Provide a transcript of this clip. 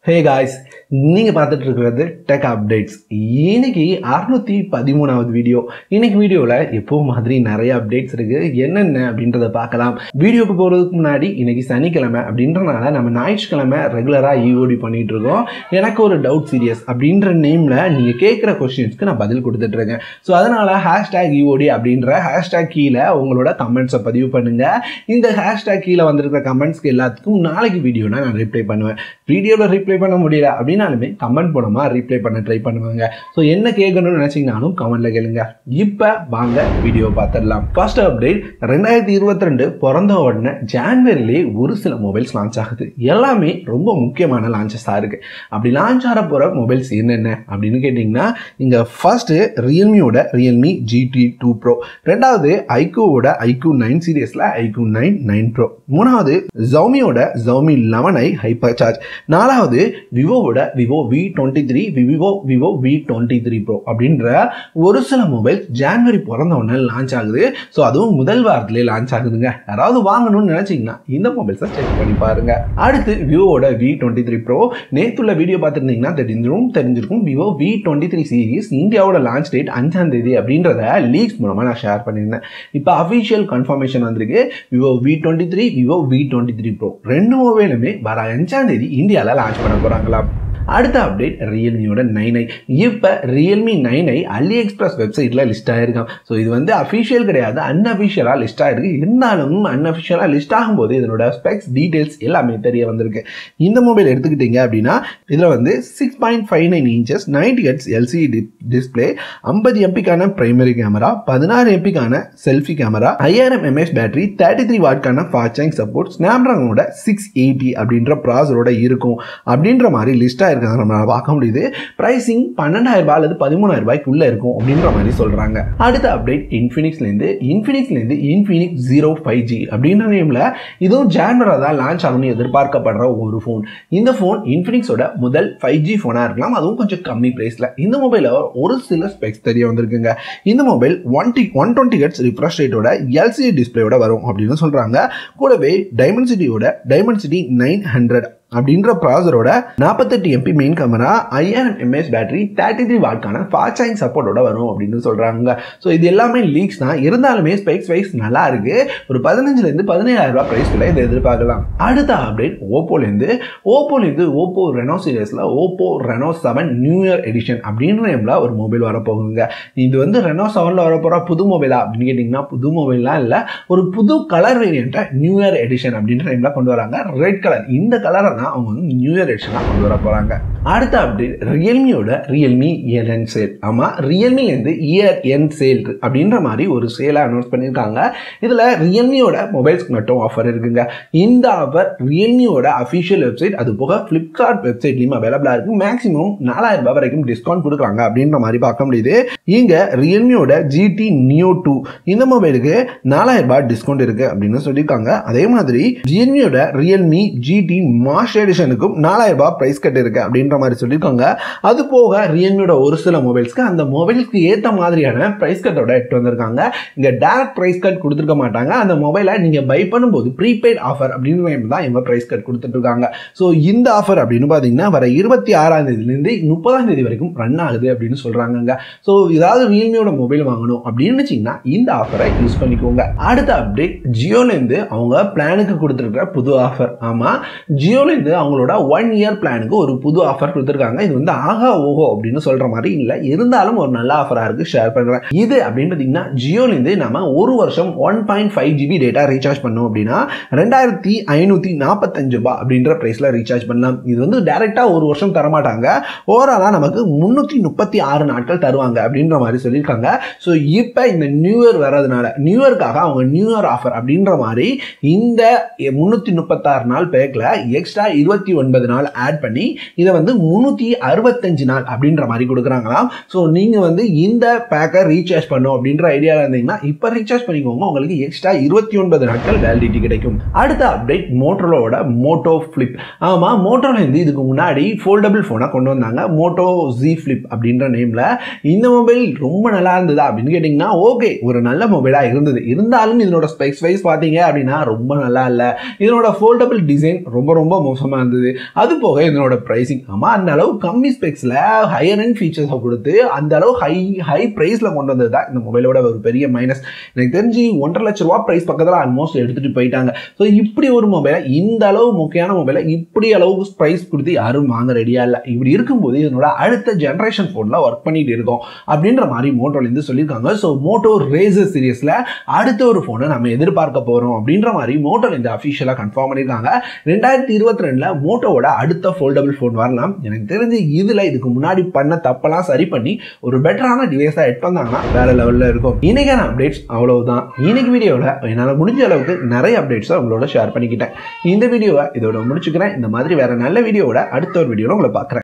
hey guys நீங்க பார்த்துட்டு இருக்கிறது டெக் அப்டேட்ஸ் இன்னைக்கு அறுநூத்தி பதிமூணாவது வீடியோ இன்னைக்கு வீடியோவில் எப்போ மாதிரி நிறைய அப்டேட்ஸ் இருக்கு என்னென்ன அப்படின்றத பார்க்கலாம் வீடியோக்கு போகிறதுக்கு முன்னாடி இன்னைக்கு சனிக்கிழமை அப்படின்றனால நம்ம ஞாயிற்றுக்கிழமை ரெகுலராக ஈஓடி பண்ணிட்டு இருக்கோம் எனக்கு ஒரு டவுட் சீரியஸ் அப்படின்ற நேமில் நீங்கள் கேட்குற கொஸ்டின்ஸ்க்கு நான் பதில் கொடுத்துட்டு இருக்கேன் ஸோ அதனால ஹேஷ்டேக் ஈஓடி அப்படின்ற ஹேஷ்டேக் கீழே உங்களோட கமெண்ட்ஸை பதிவு பண்ணுங்க இந்த ஹேஷ்டேக் கீழே வந்திருக்கிற கமெண்ட்ஸ்க்கு எல்லாத்துக்கும் நாளைக்கு வீடியோனா நான் ரிப்ளை பண்ணுவேன் வீடியோவில் ரிப்ளை பண்ண முடியல அப்படின்னாலுமே கமெண்ட் மூலமாக ரிப்ளை பண்ண ட்ரை பண்ணுவாங்க ஸோ என்ன கேட்கணும்னு நினச்சிங்கனாலும் கமெண்ட்ல கேளுங்க இப்போ வாங்க வீடியோ பார்த்துடலாம் ஃபர்ஸ்ட் அப்டேட் ரெண்டாயிரத்தி இருபத்தி ரெண்டு பிறந்த உடனே ஜான்வரிலே ஒரு சில மொபைல்ஸ் லான்ச் ஆகுது எல்லாமே ரொம்ப முக்கியமான லான்ச்சஸாக இருக்கு அப்படி லான்ச் ஆக போகிற மொபைல்ஸ் என்னென்ன அப்படின்னு கேட்டிங்கன்னா இங்கே ஃபர்ஸ்ட்டு ரியல்மியோட ரியல்மி ஜிடி டூ ப்ரோ ரெண்டாவது ஐக்கூவோட ஐக்கூ நைன் சீரியஸில் ஐக்கூ நைன் நைன் ப்ரோ மூணாவது ஜவுமியோட Xiaomi eleven i hyper charge நாலாவது விவோவோட Vivo V twenty three Vivo Vivo V twenty three pro அப்படின்ற ஒரு சில மொபைல் ஜான்வரி பிறந்த உடனே லான்ச் ஆகுது ஸோ அதுவும் முதல் வாரத்திலே லான்ச் ஆகுதுங்க யாராவது வாங்கணும்னு நினைச்சீங்கன்னா இந்த மொபைல்ஸை செக் பண்ணி பாருங்க அடுத்து விவோவோட வி டுவெண்ட்டி த்ரீ ப்ரோ நேற்றுள்ள வீடியோ பார்த்துருந்தீங்கன்னா தெரிஞ்சிரும் தெரிஞ்சிருக்கும் Vivo V twenty three series இந்தியாவோட லான்ச் டேட் அஞ்சாம் தேதி அப்படின்றத லீக்ஸ் மூலமாக நான் ஷேர் பண்ணியிருந்தேன் இப்போ அஃபிஷியல் கன்ஃபர்மேஷன் வந்திருக்கு Vivo V twenty three Vivo V twenty three pro ரெண்டு மொபைலுமே வர அஞ்சாம் தேதி இந்தியாவில் லான்ச் பண்ண போகிறாங்களாம் அடுத்த அப்டேட் ரியல்மியோட நைன் ஐ இப்போ Realme nine i AliExpress வெப்சைட்டில் லிஸ்ட் ஆகிருக்கான் ஸோ இது வந்து அஃபிஷியல் கிடையாது அன்அஃபிஷியலாக லிஸ்ட் ஆகிருக்கு இருந்தாலும் அன்அஃபிஷியலாக லிஸ்ட் ஆகும்போது இதனோட ஸ்பெக்ஸ் டீட்டெயில்ஸ் எல்லாமே தெரிய வந்திருக்கு இந்த மொபைல் எடுத்துக்கிட்டீங்க அப்படின்னா இதில் வந்து six point five nine inches ninety hertz LCD display ஐம்பது எம்பிக்கான பிரைமரி கேமரா பதினாறு எம்பிக்கான செல்ஃபி கேமரா ஐயாயிரம் எம்ஏஹெச் பேட்டரி தேர்ட்டி த்ரீ வாட்கான ஃபாஸ்ட் சார்ஜிங் சப்போர்ட் ஸ்னாப்ட்ராகனோட சிக்ஸ் எயிட்டி அப்படின்ற ப்ராசரோட இருக்கும் அப்படின்ற மாதிரி லிஸ்ட்டாக இருக்கிறத நம்மளால பார்க்க முடியுது ப்ரைசிங் பன்னெண்டாயிரம் ரூபாய் அல்லது பதிமூணாயிரம் ரூபாய்க்குள்ள இருக்கும் அப்படின்ற மாதிரி சொல்றாங்க அடுத்த அப்டேட் இன்ஃபினிக்ஸ்லேருந்து இன்ஃபினிக்ஸ்லேருந்து இன்ஃபினிக்ஸ் ஜீரோ ஃபைவ் ஜி அப்படின்ற நேமில் இதுவும் ஜான்வரா தான் லான்ச் ஆகும்னு எதிர்பார்க்கப்படுற ஒரு ஃபோன் இந்த ஃபோன் இன்ஃபினிக்ஸோட முதல் ஃபைவ் ஜி ஃபோனாக இருக்கலாம் அதுவும் கொஞ்சம் கம்மி ப்ரைஸில் இந்த மொபைலில் ஒரு சில ஸ்பெக்ஸ் தெரிய வந்திருக்குங்க இந்த mobile one T one twenty hertz refresh ரேட்டோட எல்சிடி டிஸ்பிளேயோட வரும் அப்படின்னு சொல்கிறாங்க கூடவே டைமென்சிட்டியோட டைமென்சிட்டி நைன் ஹண்ட்ரட் அப்படின்ற ப்ராசரோட நாற்பத்தெட்டு எம்பி மெயின் கேமரா ஐயாயிரம் எம்ஏஹெச் பேட்டரி தேர்ட்டி த்ரீ வாட்கான ஃபாஸ்ட் சார்ஜிங் சப்போர்ட்டோட வரும் அப்படின்னு சொல்கிறாங்க ஸோ இது எல்லாமே லீக்ஸ் தான் இருந்தாலுமே ஸ்பெக்ஸ் வைஸ் நல்லா இருக்கு ஒரு பதினஞ்சுலேருந்து பதினேழாயிரம் ரூபாய் ப்ரைஸ்க்குள்ள இதை எதிர்பார்க்கலாம் அடுத்த அப்டேட் ஓப்போலேருந்து ஓப்போலேருந்து ஓப்போ ரெனோ சீரியஸில் Oppo Reno seven new year edition அப்படின்ற நேமில் ஒரு மொபைல் வரப்போகுங்க இது வந்து ரெனோ செவனில் வரப்போகிற புது மொபைலா அப்படின்னு கேட்டிங்கன்னா புது மொபைல்லாம் இல்லை ஒரு புது கலர் வேரியண்ட்டை நியூ இயர் எடிஷன் அப்படின்ற நேமில் கொண்டு வராங்க ரெட் கலர் இந்த கலரை தான் அவங்க வந்து நியூ இயர் எடிஷனாக கொண்டு வர போகிறாங்க அடுத்த அப்டேட் ரியல்மியோட ரியல்மி இயர் என் சேல் ஆமாம் ரியல்மிலேருந்து இயர் என் சேல் அப்படின்ற மாதிரி ஒரு சேலை அனௌன்ஸ் பண்ணியிருக்காங்க இதில் ரியல்மியோட மொபைல்ஸ்க்கு மட்டும் ஆஃபர் இருக்குங்க இந்த ஆஃபர் ரியல்மியோட அஃபிஷியல் வெப்சைட் அது போக ஃப்ளிப்கார்ட் வெப்சைட்லையும் அவைலபிளாக இருக்குது மேக்ஸிமம் நாலாயிரம் ரூபாய் வரைக்கும் டிஸ்கவுண்ட் கொடுக்குறாங்க அப்படின்ற மாதிரி பார்க்க முடியுது இங்கே ரியல்மியோட ஜிடி நியோ டூ இந்த மொபைலுக்கு நாலாயிரம் ரூபாய் டிஸ்கவுண்ட் இருக்குது அப்படின்னு சொல்லியிருக்காங்க அதே மாதிரி ரியல்மியோட ரியல்மி ஜிடி மார்ச் எடிஷனுக்கும் நாலாயிரம் ரூபாய் ப்ரைஸ் கட் இருக்கு அப்படின்ற மாதிரி சொல்லியிருக்காங்க அது போக ரியல்மியோட ஒரு சில மொபைல்ஸ்க்கு அந்த மொபைலுக்கு ஏற்ற மாதிரியான ப்ரைஸ் கட்டோட எடுத்து வந்திருக்காங்க இங்கே டேரக்ட் ப்ரைஸ் கட் கொடுத்துருக்க மாட்டாங்க அந்த மொபைலை நீங்கள் பை பண்ணும்போது ப்ரீபெய்ட் ஆஃபர் அப்படின்னு தான் இவங்க ப்ரைஸ் கட் கொடுத்துட்டு இருக்காங்க ஸோ இந்த ஆஃபர் அப்படின்னு பார்த்தீங்கன்னா வர இருபத்தி ஆறாம் தேதியிலேருந்து முப்பதாம் தேதி வரைக்கும் ரன் ஆகுது அப்படின்னு சொல்கிறாங்க ஸோ ஏதாவது ரியல்மியோட மொபைல் வாங்கணும் அப்படின்னு வச்சிங்கன்னா இந்த ஆஃபரை யூஸ் பண்ணிக்கோங்க அடுத்த அப்டேட் ஜியோலேருந்து அவங்க பிளானுக்கு கொடுத்துருக்கிற புது ஆஃபர் ஆமாம் ஜியோலேருந்து அவங்களோட ஒன் இயர் பிளானுக்கு ஒரு புது ஆஃபர் கொடுத்துருக்காங்க இது வந்து ஆகா ஓஹோ அப்படின்னு சொல்கிற மாதிரி இல்லை இருந்தாலும் ஒரு நல்ல ஆஃபராக இருக்குது ஷேர் பண்ணுறேன் இது அப்படின்னு பார்த்தீங்கன்னா ஜியோலேருந்து நம்ம ஒரு வருஷம் one point five GB data recharge பண்ணோம் அப்படின்னா ரெண்டாயிரத்தி ஐநூற்றி நாற்பத்தஞ்சு ரூபாய் அப்படின்ற ப்ரைஸில் ரீசார்ஜ் பண்ணலாம் இது வந்து டேரெக்டாக ஒரு வருஷம் தரமாட்டாங்க ஓவராலாக நமக்கு முந்நூற்றி முப்பத்தி ஆறு நாட்கள் தருவாங்க அப்படின்ற மாதிரி சொல்லியிருக்காங்க ஸோ இப்போ இந்த நியூ இயர் வர்றதுனால நியூ இயர்க்காக அவங்க நியூ இயர் ஆஃபர் அப்படின்ற மாதிரி இந்த முந்நூற்றி முப்பத்தாறு நாள் பேக்கில் எக்ஸ்ட்ரா இருபத்தி ஒன்பது நாள் ஆட் பண்ணி இதை வந்து முந்நூற்றி அறுபத்தஞ்சு நாள் அப்படின்ற மாதிரி கொடுக்குறாங்களாம் ஸோ நீங்கள் வந்து இந்த பேக்கை ரீசார்ஜ் பண்ணும் அப்படின்ற ஐடியாவில் இருந்தீங்கன்னா இப்போ ரீசார்ஜ் பண்ணிக்கோங்க உங்களுக்கு எக்ஸ்ட்ரா இருபத்தி ஒன்பது நாட்கள் வேலிடிட்டி கிடைக்கும் அடுத்த அப்டேட் மோட்டரோட மோட்டோ ஃப்ளிப் ஆமாம் மோட்டோலேருந்து இதுக்கு முன்னாடி ஃபோல்டபுள் ஃபோனாக கொண்டு வந்தாங்க மோட்டோ ஜி ஃப்ளிப் அப்படின்ற நேமில் இந்த மொபைல் ரொம்ப நல்லா இருந்ததா அப்படின்னு கேட்டிங்கன்னா ஓகே ஒரு நல்ல மொபைலாக இருந்தது இருந்தாலும் இதனோட ஸ்பெக்ஸ் வைஸ் பார்த்தீங்க அப்படின்னா ரொம்ப நல்லா இல்லை இதனோட ஃபோல்டபுள் டிசைன் ரொம்ப ரொம்ப மோசமாக இருந்தது அது போக இதனோட ப்ரைஸிங் ஆமாம் அந்த அளவு கம்மி ஸ்பெக்ஸில் ஹையர் அண்ட் ஃபீச்சர்ஸை கொடுத்து அந்த அளவு ஹை ஹை ப்ரைஸில் கொண்டு வந்தது தான் இந்த மொபைலோட ஒரு பெரிய மைனஸ் எனக்கு தெரிஞ்சு ஒன்றரை லட்ச ரூபா ப்ரைஸ் பக்கத்தில் ஆல்மோஸ்ட் எடுத்துகிட்டு போயிட்டாங்க ஸோ இப்படி ஒரு மொபைலை இந்த அளவு முக்கியமான மொபைலை இப்படி அளவுக்கு ப்ரைஸ் கொடுத்து யாரும் வாங்க ரெடியாக இல்லை இப்படி இருக்கும்போது இதனோட அடுத்த ஜென்ரேஷன் ஃபோனில் ஒர்க் பண்ணிட்டு இருக்கோம் அப்படின்ற மாதிரி மோட்டோலேருந்து சொல்லியிருக்காங்க ஸோ மோட்டோ ரேசர் சீரியஸில் அடுத்த ஒரு ஃபோனை நம்ம எதிர்பார்க்க போகிறோம் அப்படின்ற மாதிரி மோட்டோலேருந்து அஃபிஷியலாக கன்ஃபார்ம் பண்ணியிருக்காங்க ரெண்டாயிரத்தி இருபத்தி ரெண்டில் மோட்டோவோட அடுத்த ஃபோல்டபுள் ஃபோன் வரலாம் எனக்கு தெரிஞ்சு இதில் இதுக்கு முன்னாடி பண்ண தப்பெல்லாம் சரி பண்ணி ஒரு பெட்டரான டிவைஸாக எட் பண்ணாங்கன்னா வேற லெவலில் இருக்கும் இன்னைக்கான அப்டேட்ஸ் அவ்வளவுதான் இன்னைக்கு வீடியோவில் என்னால் முடிஞ்ச அளவுக்கு நிறைய அப்டேட்ஸை உங்களோட ஷேர் பண்ணிக்கிட்டேன் இந்த வீடியோவை இதோட முடிச்சுக்கிறேன் இந்த மாதிரி வேற நல்ல வீடியோவோட அடுத்த ஒரு வீடியோவில் உங்களை பார்க்குறேன்